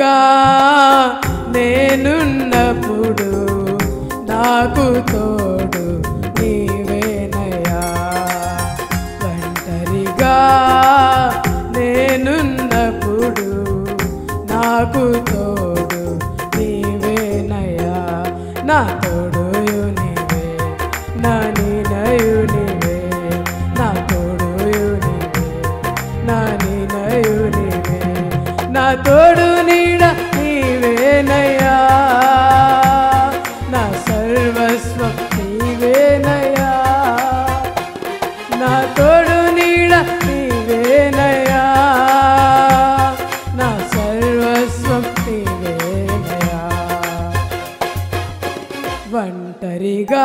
ఒంటరిగా నేనున్నప్పుడు నాకు తోడు నీవేనయ్యా ఒంటరిగా నేనున్నప్పుడు నాకు తోడు నీవేనయ్యా నా తోడుయు నీవే నా నీనయు నీవే నా తోడుయు నీవే నా నీనయు నీవే నా తోడు నీడ నీవేనయ్యా నా సర్వస్వం నీవేనయ్యా నా తోడు నీడ నీవేనయ్యా నా సర్వస్వం నీవేనయ్యా ఒంటరిగా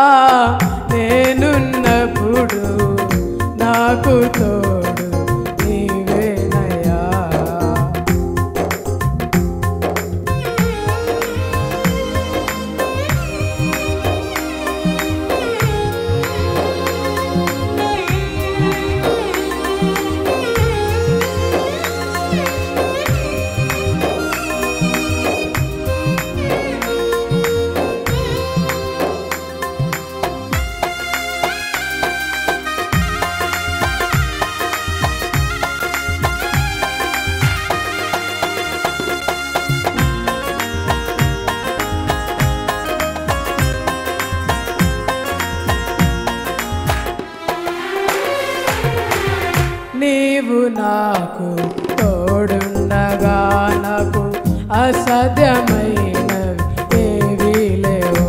నేనున్నప్పుడు నాకు తోడు నీవేనయ్యా నీవు నాకు తోడుండగా నాకు అసాధ్యమైనవి ఏవీ లేవు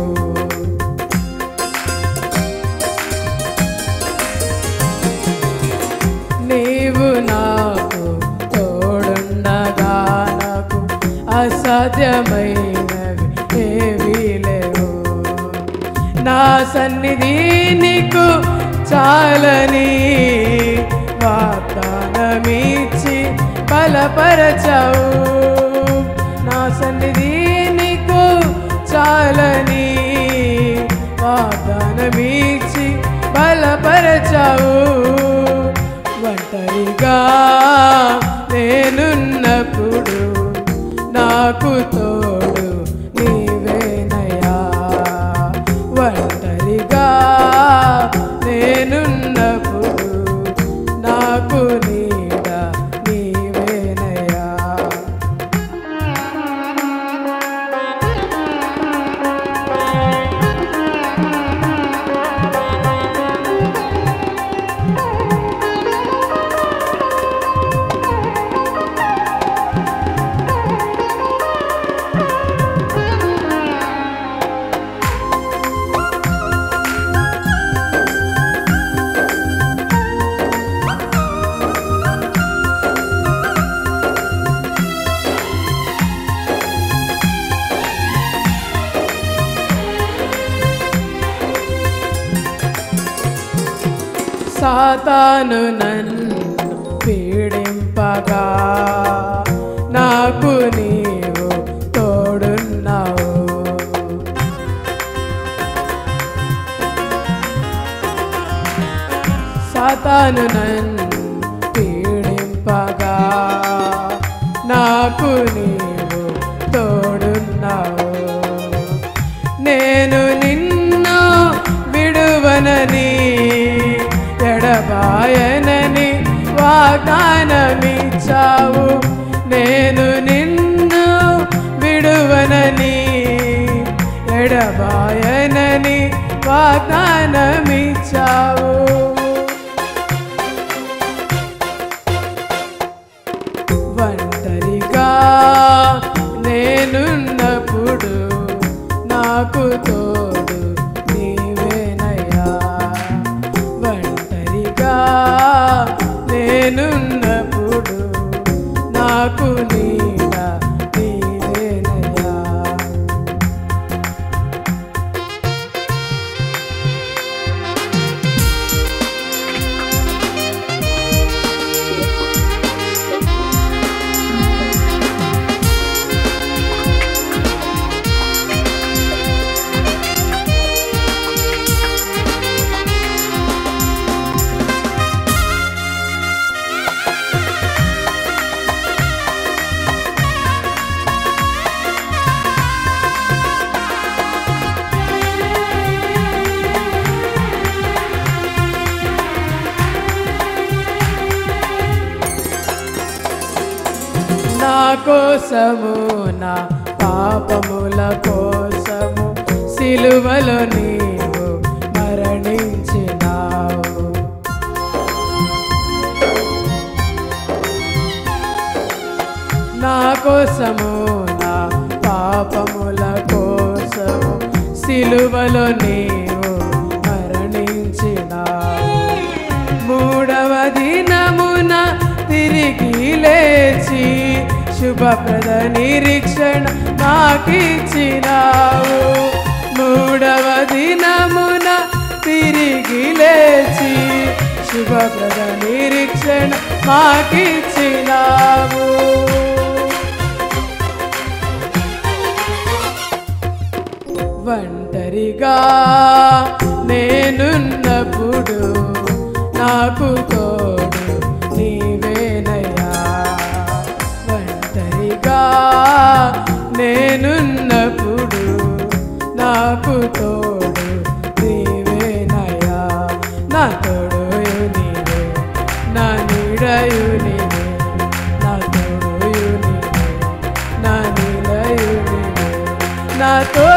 నీవు నాకు తోడుండగా నాకు అసాధ్యమైనవి ఏవీ లేవు నా సన్నిధి నీకు చాలని వాగ్దానమిచ్చి బలపరచవు నా సన్నిధి నీకు చాలని వాగ్దానమిచ్చి బలపరచవు ఒంటరిగా నేనున్నప్పుడు నాకు తోడు నీవేనయ్యా ఒంటరిగా నేనున్నప్పుడు నాకు నీడ నీవేనయ్యా సాతాను నన్ను పీడింపగా నాకు నీవు తోడున్నావు సాతాను నన్ను పీడింపగా నాకు నీవు తోడున్నావు నేను నిన్ను విడువనని ఎడబాయనని వాగ్దానమిచ్చావు నేను నిన్ను విడువనని ఎడబాయనని వాగ్దానమిచ్చావు ఒంటరిగా నేనున్నప్పుడు నాకు తోడు నీవేనయ్యా ఒంటరిగా నేనున్నప్పుడు నాకు నీడ నీవేనయ్యా నా కోసము నా పాపముల కోసము సిలువలో నీవు మరణించినావు నా కోసము నా పాపముల కోసము సిలువలో నీవు మరణించినావు మూడవ దినమున తిరిగి లేచి శుభప్రద నిరీక్షణ నాకిచ్చినావు మూడవ దినమున తిరిగి లేచి శుభప్రద నిరీక్షణ మాకిచ్చినావు ఒంటరిగా నేనున్నప్పుడు నాకు తోడు నీవేనయ్యా ఒంటరిగా నేనున్నప్పుడు నాకు తోడు నీవేనయ్యా నా తోడు నీవే నా నీడయు నీవే నా తోడు నీవే నా నీడయు నీవే నా తో